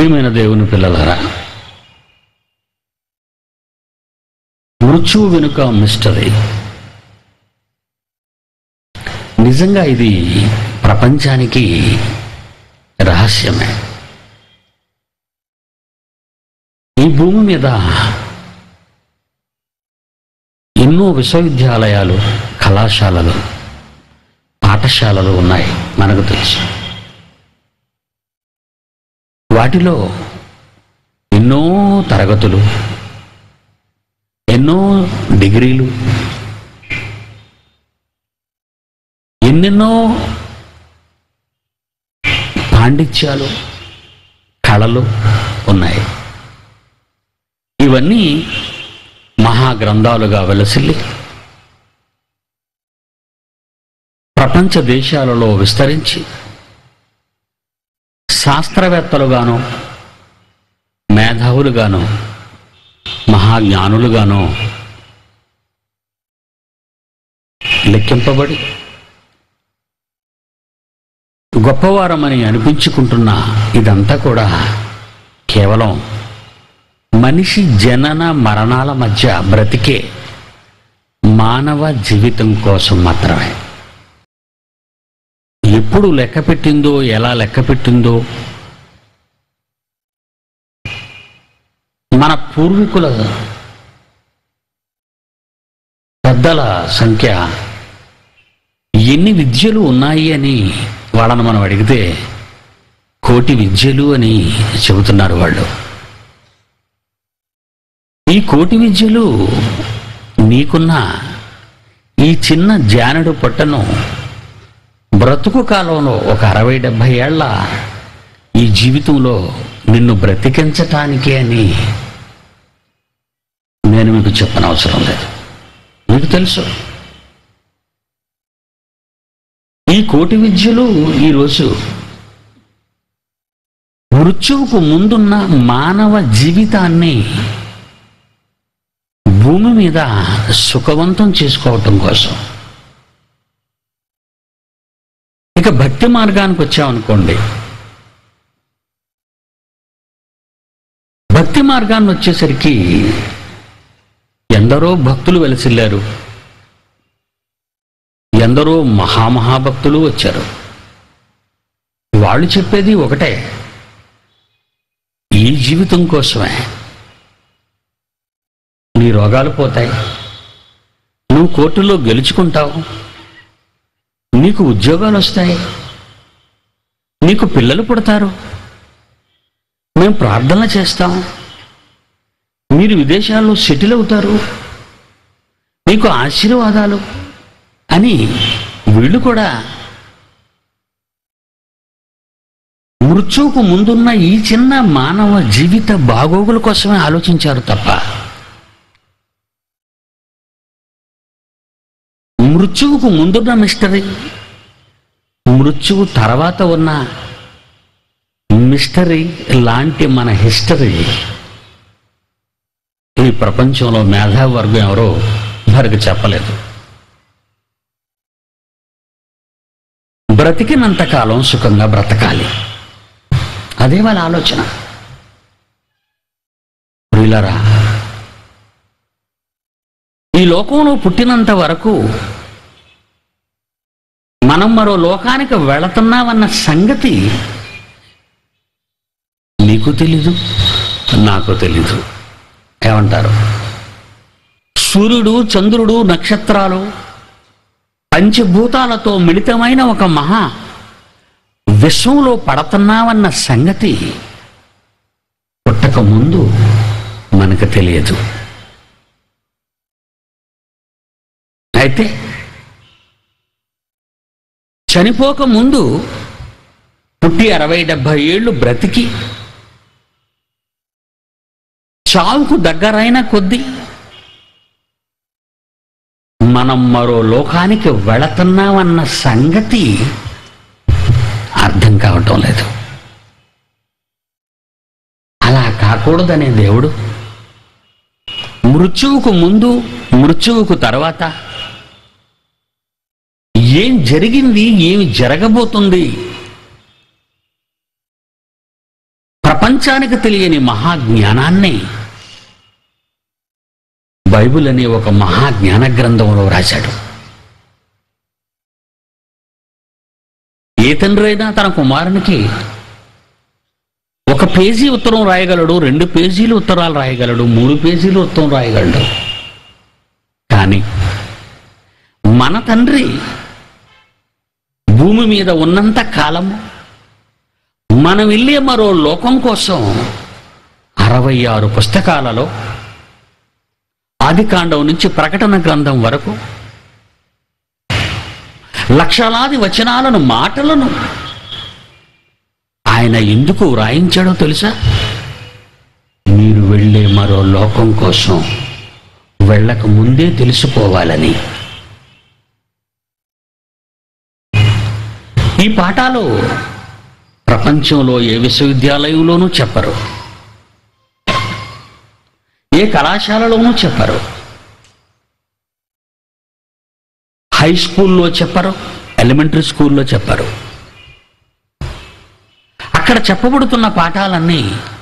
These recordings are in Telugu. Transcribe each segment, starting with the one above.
ప్రియమైన దేవుని పిల్లలారా మృత్యువు వెనుక మిస్టరీ నిజంగా ఇది ప్రపంచానికి రహస్యమే ఈ భూమి మీద ఎన్నో విశ్వవిద్యాలయాలు కళాశాలలు పాఠశాలలు ఉన్నాయి మనకు తెలుసు వాటిలో ఎన్నో తరగతులు ఎన్నో డిగ్రీలు ఎన్నెన్నో పాండిత్యాలు కళలు ఉన్నాయి ఇవన్నీ మహాగ్రంథాలుగా వెలసిల్లి ప్రపంచ దేశాలలో విస్తరించి శాస్త్రవేత్తలుగాను మేధావులుగాను మహాజ్ఞానులుగాను లెక్కింపబడి గొప్పవారమని అనిపించుకుంటున్న ఇదంతా కూడా కేవలం మనిషి జనన మరణాల మధ్య బ్రతికే మానవ జీవితం కోసం మాత్రమే ఎప్పుడు లెక్క పెట్టిందో ఎలా లెక్క పెట్టిందో మన పూర్వీకుల పెద్దల సంఖ్య ఎన్ని విద్యలు ఉన్నాయి అని వాళ్ళని మనం అడిగితే కోటి విద్యలు అని చెబుతున్నారు వాళ్ళు ఈ కోటి విద్యలు నీకున్న ఈ చిన్న జానడు పట్టను బ్రతుకు కాలంలో ఒక అరవై డెబ్భై ఏళ్ళ ఈ జీవితంలో నిన్ను బ్రతికించటానికే అని నేను మీకు చెప్పనవసరం లేదు మీకు తెలుసు ఈ కోటి విద్యలు ఈరోజు మృత్యువుకు ముందున్న మానవ జీవితాన్ని భూమి మీద సుఖవంతం చేసుకోవటం కోసం ఇక భక్తి మార్గానికి వచ్చామనుకోండి భక్తి మార్గాన్ని వచ్చేసరికి ఎందరో భక్తులు వెలసిల్లారు ఎందరో మహామహాభక్తులు వచ్చారు వాళ్ళు చెప్పేది ఒకటే ఈ జీవితం కోసమే నీ రోగాలు పోతాయి నువ్వు కోర్టులో గెలుచుకుంటావు నీకు ఉద్యోగాలు వస్తాయి నీకు పిల్లలు పుడతారు మేము ప్రార్థనలు చేస్తాం మీరు విదేశాల్లో సెటిల్ అవుతారు నీకు ఆశీర్వాదాలు అని వీళ్ళు కూడా మృత్యువుకు ముందున్న ఈ చిన్న మానవ జీవిత బాగోగుల కోసమే ఆలోచించారు తప్ప మృత్యువుకు ముందున్న మిస్టరీ మృత్యువు తర్వాత ఉన్న మిస్టరీ లాంటి మన హిస్టరీ ఈ ప్రపంచంలో మేధావర్గం ఎవరో వారికి చెప్పలేదు బ్రతికినంతకాలం సుఖంగా బ్రతకాలి అదే వాళ్ళ ఆలోచన ప్రియులరా ఈ లోకంలో పుట్టినంత వరకు మనం మరో లోకానికి వెళుతున్నామన్న సంగతి నీకు తెలీదు నాకు తెలీదు ఏమంటారు సూర్యుడు చంద్రుడు నక్షత్రాలు పంచభూతాలతో మిళితమైన ఒక మహా విశ్వంలో పడుతున్నామన్న సంగతి పుట్టక ముందు మనకు తెలియదు అయితే చనిపోక ముందు పుట్టి అరవై డెబ్భై ఏళ్ళు బ్రతికి చావుకు దగ్గరైన కొద్దీ మనం మరో లోకానికి వెళుతున్నామన్న సంగతి అర్థం కావటం లేదు అలా కాకూడదనే దేవుడు మృత్యువుకు ముందు మృత్యువుకు తర్వాత ఏం జరిగింది ఏమి జరగబోతుంది ప్రపంచానికి తెలియని మహాజ్ఞానాన్ని బైబిల్ అనే ఒక మహాజ్ఞాన గ్రంథంలో రాశాడు ఏ తండ్రి అయినా తన కుమారునికి ఒక పేజీ ఉత్తరం రాయగలడు రెండు పేజీలు ఉత్తరాలు రాయగలడు మూడు పేజీలు ఉత్తరం రాయగలడు కానీ మన తండ్రి భూమి మీద ఉన్నంత కాలము మనం వెళ్ళే మరో లోకం కోసం అరవై ఆరు పుస్తకాలలో ఆదికాండం నుంచి ప్రకటన గ్రంథం వరకు లక్షలాది వచనాలను మాటలను ఆయన ఎందుకు వ్రాయించాడో తెలుసా మీరు వెళ్ళే మరో లోకం కోసం వెళ్ళక ముందే తెలుసుకోవాలని ఈ పాఠాలు ప్రపంచంలో ఏ విశ్వవిద్యాలయంలోనూ చెప్పరు ఏ కళాశాలలోనూ చెప్పరు హై స్కూల్లో చెప్పరు ఎలిమెంటరీ స్కూల్లో చెప్పరు అక్కడ చెప్పబడుతున్న పాఠాలన్నీ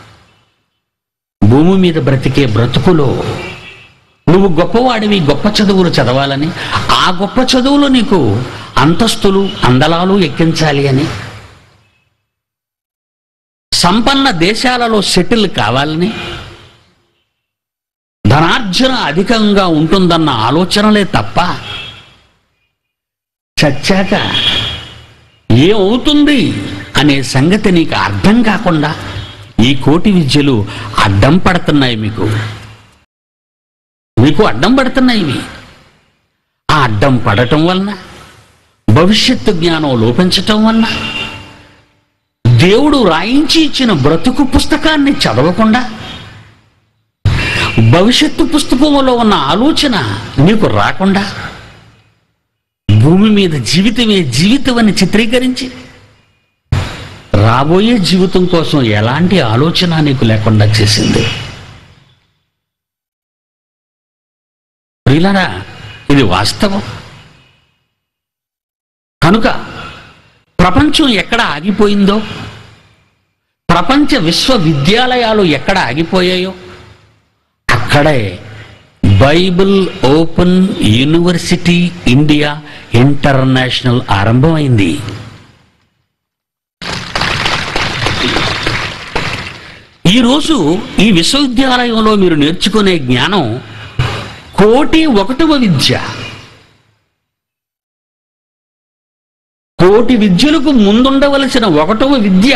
భూమి మీద బ్రతికే బ్రతుకులో నువ్వు గొప్పవాడివి గొప్ప చదువులు చదవాలని ఆ గొప్ప చదువులు నీకు అంతస్తులు అందలాలు ఎక్కించాలి అని సంపన్న దేశాలలో సెటిల్ కావాలని ధనార్జన అధికంగా ఉంటుందన్న ఆలోచనలే తప్ప చచ్చాక ఏమవుతుంది అనే సంగతి నీకు అర్థం కాకుండా ఈ కోటి విద్యలు అడ్డం పడుతున్నాయి మీకు మీకు అడ్డం పడుతున్నాయి ఇవి ఆ అడ్డం పడటం వలన భవిష్యత్తు జ్ఞానం లోపించటం వలన దేవుడు రాయించి ఇచ్చిన బ్రతుకు పుస్తకాన్ని చదవకుండా భవిష్యత్తు పుస్తకంలో ఉన్న ఆలోచన నీకు రాకుండా భూమి మీద జీవితమే జీవితం అని చిత్రీకరించి రాబోయే జీవితం కోసం ఎలాంటి ఆలోచన నీకు లేకుండా చేసింది ప్రియులారా ఇది వాస్తవం కనుక ప్రపంచం ఎక్కడ ఆగిపోయిందో ప్రపంచ విశ్వవిద్యాలయాలు ఎక్కడ ఆగిపోయాయో అక్కడే Bible open university India international ఆరంభమైంది ఈరోజు ఈ విశ్వవిద్యాలయంలో మీరు నేర్చుకునే జ్ఞానం కోటి ఒకటవ విద్య కోటి విద్యలకు ముందుండవలసిన ఒకటవ విద్య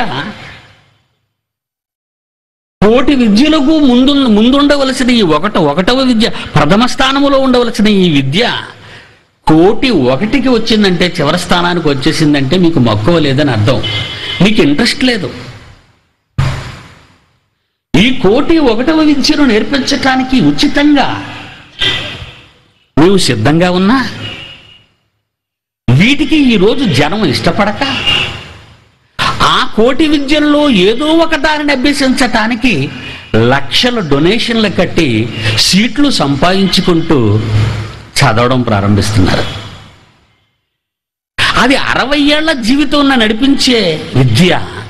కోటి విద్యలకు ముందు ముందుండవలసిన ఈ ఒకట ఒకటవ విద్య ప్రథమ స్థానములో ఉండవలసిన ఈ విద్య కోటి ఒకటికి వచ్చిందంటే చివరి స్థానానికి వచ్చేసిందంటే మీకు మక్కువ లేదని అర్థం మీకు ఇంట్రెస్ట్ లేదు ఈ కోటి ఒకటవ విద్యను నేర్పించటానికి ఉచితంగా నీవు సిద్ధంగా ఉన్నా వీటికి ఈరోజు జనం ఇష్టపడక ఆ కోటి విద్యల్లో ఏదో ఒక దానిని అభ్యసించటానికి లక్షల డొనేషన్లు కట్టి సీట్లు సంపాదించుకుంటూ చదవడం ప్రారంభిస్తున్నారు అది అరవై ఏళ్ల జీవితం నడిపించే విద్య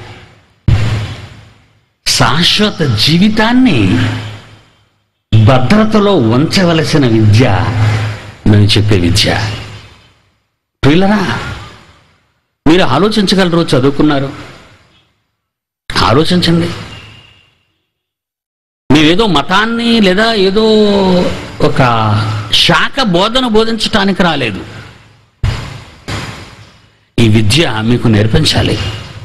శాశ్వత జీవితాన్ని భద్రతలో ఉంచవలసిన విద్య నేను చెప్పే విద్య ప్రియులరా మీరు ఆలోచించగలరు చదువుకున్నారు ఆలోచించండి మేమేదో మతాన్ని లేదా ఏదో ఒక శాఖ బోధన బోధించటానికి రాలేదు ఈ విద్య మీకు నేర్పించాలి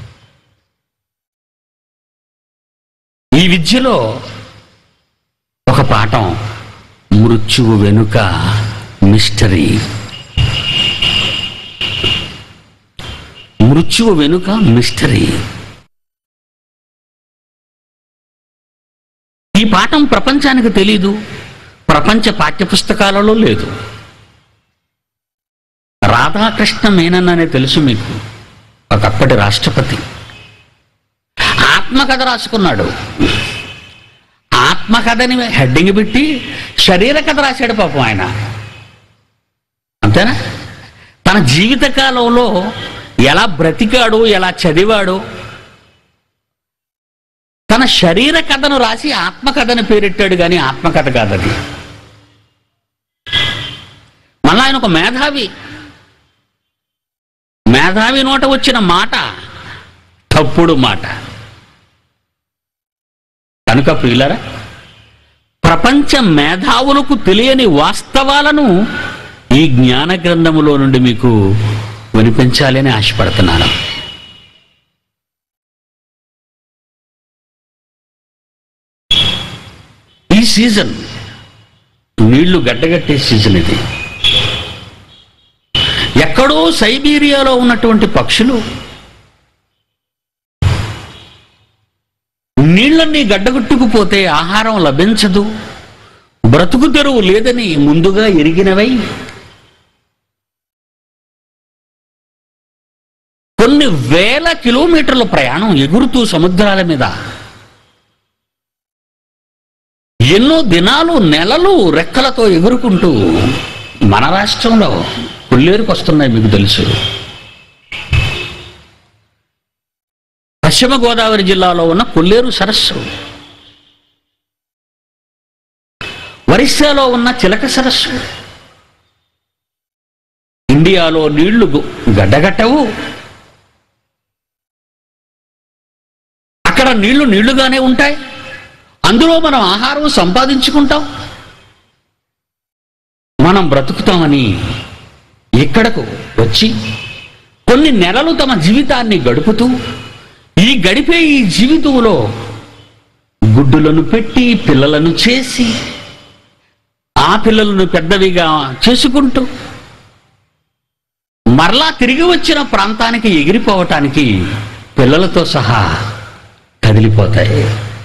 ఈ విద్యలో ఒక పాఠం మృత్యువు వెనుక మిస్టరీ మృత్యువు వెనుక మిస్టరీ ఈ పాఠం ప్రపంచానికి తెలీదు ప్రపంచ పాఠ్యపుస్తకాలలో లేదు రాధాకృష్ణ మేనన్ అనే తెలుసు మీకు ఒకప్పటి రాష్ట్రపతి ఆత్మకథ రాసుకున్నాడు ఆత్మకథని హెడ్డింగ్ పెట్టి శరీర కథ రాశాడు పాపం ఆయన అంతేనా తన జీవిత కాలంలో ఎలా బ్రతికాడు ఎలా చదివాడు తన శరీర కథను రాసి ఆత్మకథను పేరెట్టాడు కానీ ఆత్మకథ కాదది మళ్ళా ఆయన ఒక మేధావి మేధావి నోట వచ్చిన మాట తప్పుడు మాట కనుక ప్రియులరా ప్రపంచ మేధావులకు తెలియని వాస్తవాలను ఈ జ్ఞాన గ్రంథములో నుండి మీకు వినిపించాలని ఆశపడుతున్నాను ఈ సీజన్ నీళ్లు గడ్డగట్టే సీజన్ ఇది ఎక్కడో సైబీరియాలో ఉన్నటువంటి పక్షులు నీళ్ళన్నీ గడ్డగొట్టుకుపోతే ఆహారం లభించదు బ్రతుకు తెరువు లేదని ముందుగా ఎరిగినవై కొన్ని వేల కిలోమీటర్ల ప్రయాణం ఎగురుతూ సముద్రాల మీద ఎన్నో దినాలు నెలలు రెక్కలతో ఎగురుకుంటూ మన రాష్ట్రంలో కొల్లేరుకు వస్తున్నాయి మీకు తెలుసు పశ్చిమ గోదావరి జిల్లాలో ఉన్న కొల్లేరు సరస్సు ఒరిస్సాలో ఉన్న చిలక సరస్సు ఇండియాలో నీళ్లు గు- గడ్డగట్టవు అక్కడ నీళ్లు నీళ్లుగానే ఉంటాయి అందులో మనం ఆహారం సంపాదించుకుంటాం మనం బ్రతుకుతామని ఇక్కడకు వచ్చి కొన్ని నెలలు తమ జీవితాన్ని గడుపుతూ ఈ గడిపే ఈ జీవితంలో గుడ్డులను పెట్టి పిల్లలను చేసి ఆ పిల్లలను పెద్దవిగా చేసుకుంటూ మరలా తిరిగి వచ్చిన ప్రాంతానికి ఎగిరిపోవటానికి పిల్లలతో సహా కదిలిపోతాయి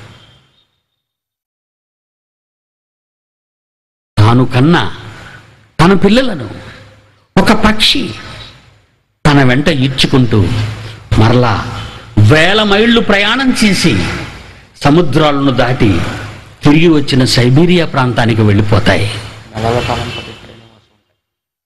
తాను కన్నా తన పిల్లలను ఒక పక్షి తన వెంట ఈడ్చుకుంటూ మరలా వేల మైళ్ళు ప్రయాణం చేసి సముద్రాలను దాటి తిరిగి వచ్చిన సైబీరియా ప్రాంతానికి వెళ్ళిపోతాయి నెలల కాలం పాటు ఇక్కడే నివాసం ఉంటాయి.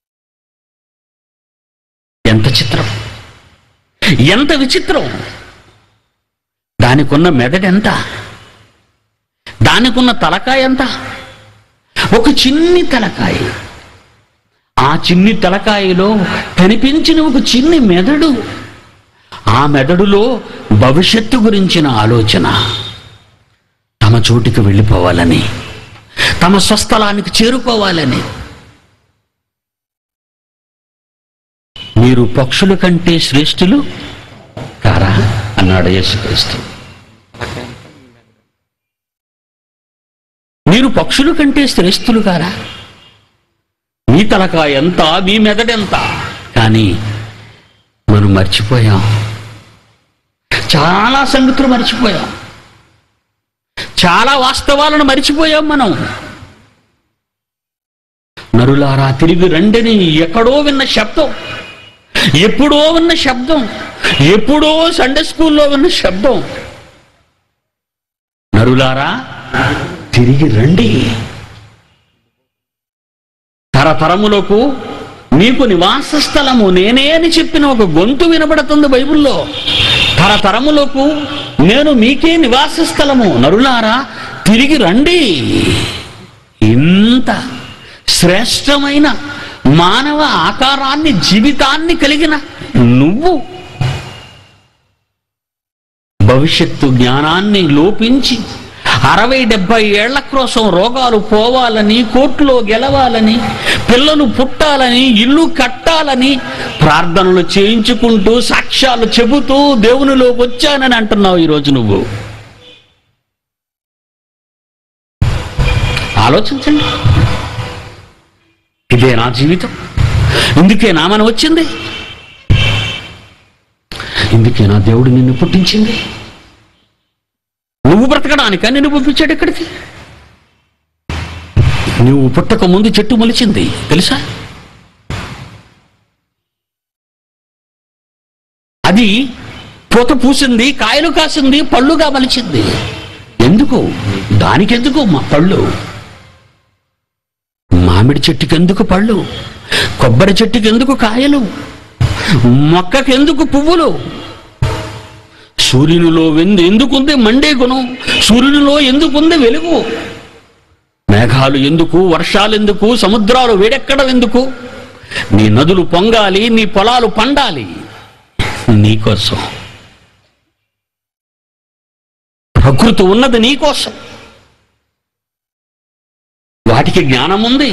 ఎంత చిత్రం ఎంత విచిత్రం దానికున్న మెదడెంత దానికున్న తలకాయ ఎంత ఒక చిన్ని తలకాయ ఆ చిన్ని తలకాయలో కనిపించిన ఒక చిన్ని మెదడు ఆ మెదడులో భవిష్యత్తు గురించిన ఆలోచన తమ చోటికి వెళ్ళిపోవాలని తమ స్వస్థలానికి చేరుకోవాలని మీరు పక్షుల కంటే శ్రేష్ఠులు కారా అన్నాడు యేసుక్రీస్తు తలకాయ అంతా మీ మీద. మీరు పక్షుల కంటే శ్రేష్ఠులు కారా మీ తలకాయ ఎంత మీ మెదడెంత కానీ మనం మర్చిపోయాం చాలా సంగతులు మర్చిపోయాం చాలా వాస్తవాలను మర్చిపోయాం మనం నరులారా తిరిగి రండిని ఎక్కడో విన్న శబ్దం ఎప్పుడో విన్న శబ్దం ఎప్పుడో సండే స్కూల్లో విన్న శబ్దం నరులారా తిరిగి రండి తరతరములకు మీకు నివాస స్థలము నేనే అని చెప్పిన ఒక గొంతు వినబడుతుంది బైబిల్లో తరతరములకు నేను మీకే నివాస స్థలము నరులారా తిరిగి రండి ఇంత శ్రేష్టమైన మానవ ఆకారాన్ని జీవితాన్ని కలిగిన నువ్వు భవిష్యత్తు జ్ఞానాన్ని లోపించి అరవై డెబ్బై ఏళ్ల కోసం రోగాలు పోవాలని కోర్టులో గెలవాలని పిల్లలు పుట్టాలని ఇల్లు కట్టాలని ప్రార్థనలు చేయించుకుంటూ సాక్ష్యాలు చెబుతూ దేవునిలో వచ్చానని అంటున్నావు ఈరోజు నువ్వు ఆలోచించండి ఇదే నా జీవితం ఇందుకే నా మన వచ్చింది ఇందుకే నా దేవుడు నిన్ను పుట్టించింది నువ్వు బ్రతకడానిక నిన్ను పంపించాడు ఇక్కడికి నువ్వు పుట్టక ముందు చెట్టు మొలిచింది తెలుసా అది పూత పూసింది కాయలు కాసింది పళ్ళుగా మలిచింది ఎందుకు దానికెందుకు మా పళ్ళు మామిడి చెట్టుకెందుకు పళ్ళు కొబ్బరి చెట్టుకెందుకు కాయలు మొక్కకెందుకు పువ్వులు సూర్యునిలో వెందు ఎందుకుంది మండే గుణం సూర్యునిలో ఎందుకుంది వెలుగు మేఘాలు ఎందుకు వర్షాలు ఎందుకు సముద్రాలు వేడెక్కడం ఎందుకు నీ నదులు పొంగాలి నీ పొలాలు పండాలి నీకోసం ప్రకృతి ఉన్నది నీకోసం వాటికి జ్ఞానం ఉంది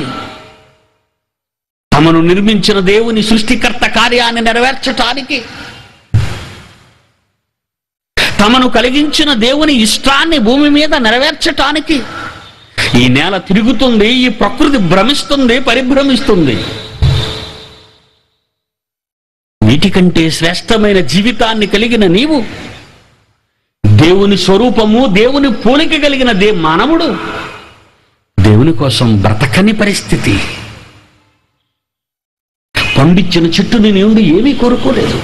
తమను నిర్మించిన దేవుని సృష్టికర్త కార్యాన్ని నెరవేర్చటానికి తమను కలిగించిన దేవుని ఇష్టాన్ని భూమి మీద నెరవేర్చటానికి ఈ నేల తిరుగుతుంది ఈ ప్రకృతి భ్రమిస్తుంది పరిభ్రమిస్తుంది వీటికంటే శ్రేష్టమైన జీవితాన్ని కలిగిన నీవు దేవుని స్వరూపము దేవుని పోలిక కలిగిన దే మానవుడు దేవుని కోసం బ్రతకని పరిస్థితి పండిచ్చిన చెట్టు నీ నుండి ఏమీ కోరుకోలేదు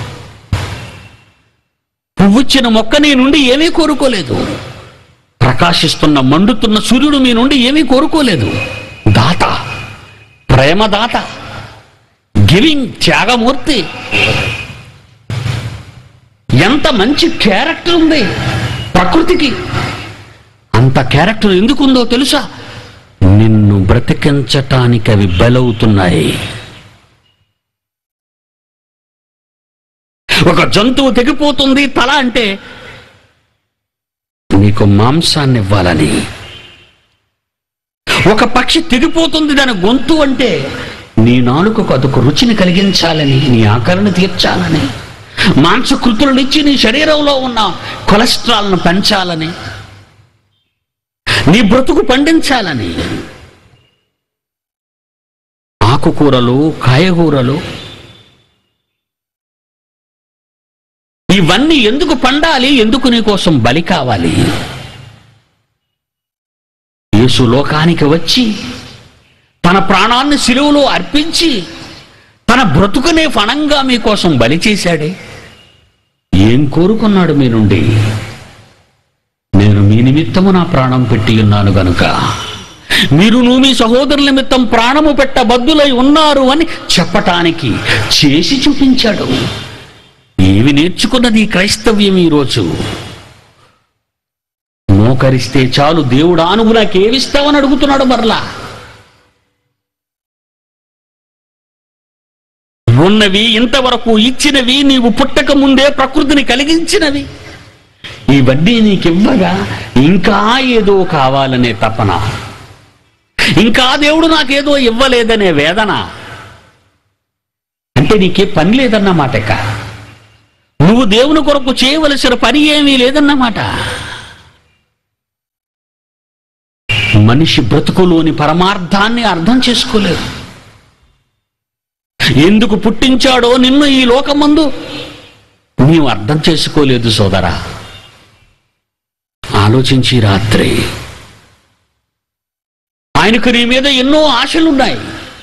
పువ్వుచ్చిన మొక్క నీ నుండి ఏమీ కోరుకోలేదు ప్రకాశిస్తున్న మండుతున్న సూర్యుడు మీ నుండి ఏమీ కోరుకోలేదు దాత ప్రేమదాత గివింగ్ త్యాగమూర్తి ఎంత మంచి క్యారెక్టర్ ఉంది ప్రకృతికి అంత క్యారెక్టర్ ఎందుకుందో తెలుసా నిన్ను బ్రతికించటానికి అవి బలవుతున్నాయి ఒక జంతువు తెగిపోతుంది తల అంటే నీకు మాంసాన్ని ఇవ్వాలని ఒక పక్షి తెగిపోతుంది దాని గొంతు అంటే నీ నాలుకకు అదొక రుచిని కలిగించాలని నీ ఆకలిని తీర్చాలని మాంసకృతులను ఇచ్చి నీ శరీరంలో ఉన్న కొలెస్ట్రాల్ను పెంచాలని నీ బ్రతుకు పండించాలని ఆకుకూరలు కాయగూరలు ఇవన్నీ ఎందుకు పండాలి ఎందుకు నీ కోసం బలి కావాలి యేసు లోకానికి వచ్చి తన ప్రాణాన్ని సిలువలో అర్పించి తన బ్రతుకునే ఫణంగా మీకోసం బలి చేశాడే ఏం కోరుకున్నాడు మీ నుండి నేను మీ నిమిత్తము నా ప్రాణం పెట్టి ఉన్నాను గనుక మీరు నువ్వు మీ సహోదరుల నిమిత్తం ప్రాణము పెట్టబద్దులై ఉన్నారు అని చెప్పటానికి చేసి చూపించాడు ఏమి నేర్చుకున్నది ఈ క్రైస్తవ్యం ఈరోజు మోకరిస్తే చాలు దేవుడు ఆనుగు నాకేమిస్తావని అడుగుతున్నాడు మరలా ఉన్నవి ఇంతవరకు ఇచ్చినవి నీవు పుట్టక ముందే ప్రకృతిని కలిగించినవి ఇవన్నీ నీకివ్వగా ఇంకా ఏదో కావాలనే తపన ఇంకా దేవుడు నాకేదో ఇవ్వలేదనే వేదన అంటే నీకే పని లేదన్నమాట ఇక నువ్వు దేవుని కొరకు చేయవలసిన పని ఏమీ లేదన్నమాట మనిషి బ్రతుకులోని పరమార్థాన్ని అర్థం చేసుకోలేదు ఎందుకు పుట్టించాడో నిన్ను ఈ లోకమందు నీవు అర్థం చేసుకోలేదు సోదరా ఆలోచించి రాత్రి ఆయనకు నీ మీద ఎన్నో ఆశలున్నాయి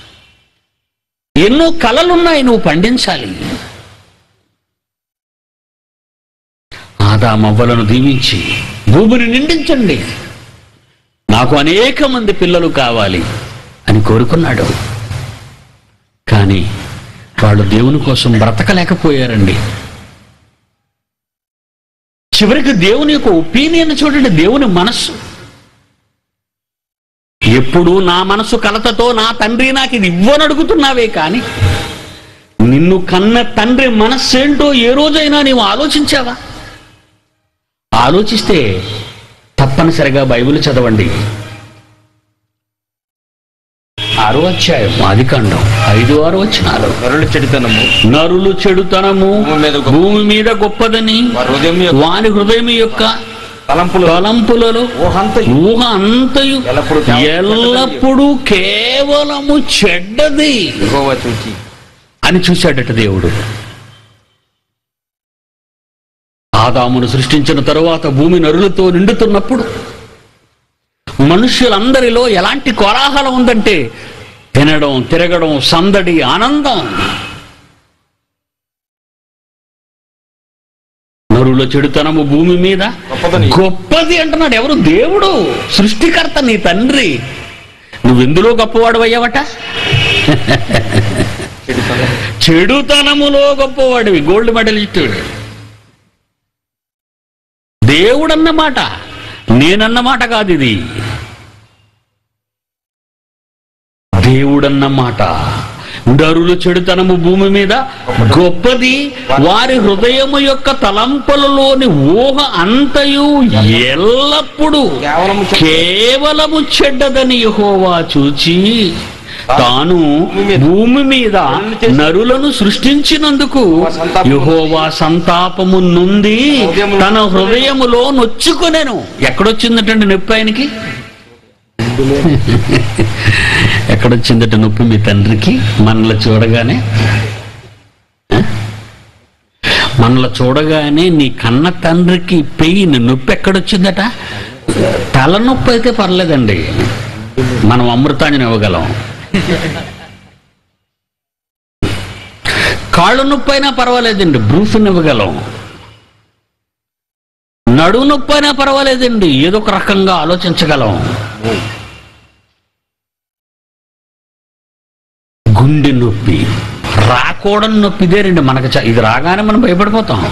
ఎన్నో కలలున్నాయి నువ్వు పండించాలి ఆదామవ్వలను దీవించి భూమిని నిండించండి నాకు అనేక మంది పిల్లలు కావాలి అని కోరుకున్నాడు కానీ వాళ్ళు దేవుని కోసం బ్రతకలేకపోయారండి చివరికి దేవుని యొక్క ఒపీనియన్ చూడండి దేవుని మనస్సు ఎప్పుడు నా మనసు కలతతో నా తండ్రి నాకు ఇది ఇవ్వని అడుగుతున్నావే కానీ నిన్ను కన్న తండ్రి మనస్సేంటో ఏ రోజైనా నీవు ఆలోచించావా ఆలోచిస్తే తప్పనిసరిగా బైబిల్ చదవండి ఆరో అధ్యాయం ఆదికాండం ఐదు ఆరు వచ్చినాలు నరుల చెడుతనము నరులు చెడుతనము భూమి మీద గొప్ప- భూమి మీద గొప్పదని వారి హృదయం యొక్క వాని హృదయం యొక్క తలంపులు తలంపులలో ఊహంత ఊహ అంతయు ఎల్లప్పుడూ కేవలం ఎల్లప్పుడూ కేవలము చెడ్డది యెహోవా చూచి అని చూశాడట దేవుడు ఆదామును సృష్టించిన తరువాత భూమి నరులతో నిండుతున్నప్పుడు మనుష్యులందరిలో ఎలాంటి కోలాహలం ఉందంటే తినడం తిరగడం సందడి ఆనందం నరుల చెడుతనము భూమి మీద గొప్పదని. గొప్పది అంటున్నాడు ఎవరు దేవుడు సృష్టికర్త నీ తండ్రి నువ్వెందులో గొప్పవాడు అయ్యావట చెడుతనము చెడుతనములో గొప్పవాడివి గోల్డ్ మెడలిస్ట్ దేవుడన్నమాట నేనన్నమాట కాదు ఇది దేవుడన్నమాట నరుల చెడుతనము భూమి మీద గొప్పది వారి హృదయము యొక్క తలంపులలోని ఊహ అంతయు ఎల్లప్పుడూ కేవలము చెడ్డ- కేవలము చెడ్డదని యెహోవా చూచి తాను భూమి మీద నరులను సృష్టించినందుకు యెహోవా సంతాపము నుండి తన హృదయములో నొచ్చుకొనెను ఎక్కడొచ్చిందటండి నొప్పి ఆయనకి ఎక్కడొచ్చిందట నొప్పి మీ తండ్రికి మనల్ని చూడగానే ఆ? మనల్ని చూడగానే నీ కన్న తండ్రికి పెయిన్ నొప్పి ఎక్కడొచ్చిందట తలనొప్పి అయితే పర్లేదండి మనం అమృతాన్ని ఇవ్వగలం కాళ్ళు నొప్పి అయినా పర్వాలేదండి బ్రూఫ్ని ఇవ్వగలం నడువు నొప్పి అయినా పర్వాలేదండి ఏదో ఒక రకంగా ఆలోచించగలం గుండె నొప్పి రాకూడని నొప్పి ఇదేనండి మనకు చ- ఇది రాగానే మనం భయపడిపోతాం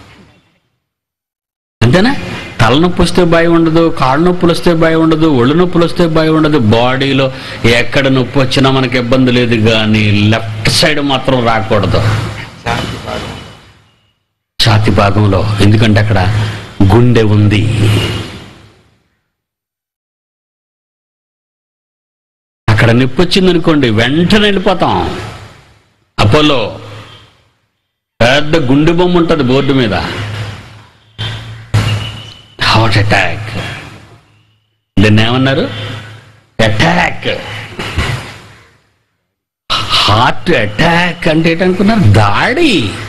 అంతేనా తలనొప్పి వస్తే భయం ఉండదు కాళ్ళ నొప్పులు వస్తే భయం ఉండదు ఒళ్ళు నొప్పులు వస్తే భయం ఉండదు బాడీలో ఎక్కడ నొప్పి వచ్చినా మనకి ఇబ్బంది లేదు కానీ లెఫ్ట్ సైడ్ మాత్రం రాకూడదు శాంతి భాగం. ఛాతి భాగంలో ఎందుకంటే అక్కడ గుండె ఉంది అక్కడ నొప్పి వచ్చిందనుకోండి వెంటనే వెళ్ళిపోతాం అపోలో పెద్ద గుండె బొమ్మ ఉంటుంది బోర్డు మీద హార్ట్ అటాక్ దీన్ని ఏమన్నారు అటాక్ హార్ట్ అటాక్ అంటే ఏంటనుకున్నారు దాడి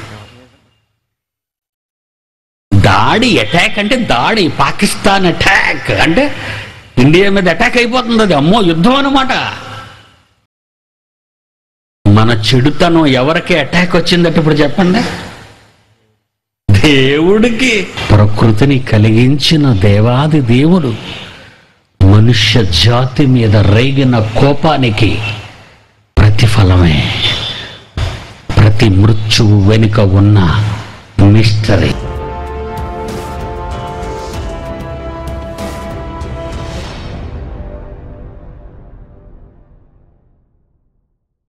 దాడి అటాక్ అంటే దాడి పాకిస్తాన్ అటాక్ అంటే ఇండియా మీద అటాక్ అయిపోతుంది అది అమ్మో యుద్ధం అనమాట మన చెడుతనం ఎవరికి అటాక్ వచ్చిందట ఇప్పుడు చెప్పండి దేవుడికి ప్రకృతిని కలిగించిన దేవాది దేవుడు మనుష్య జాతి మీద రేగిన కోపానికి ప్రతిఫలమే ప్రతి మృత్యువు వెనుక ఉన్న మిస్టరీ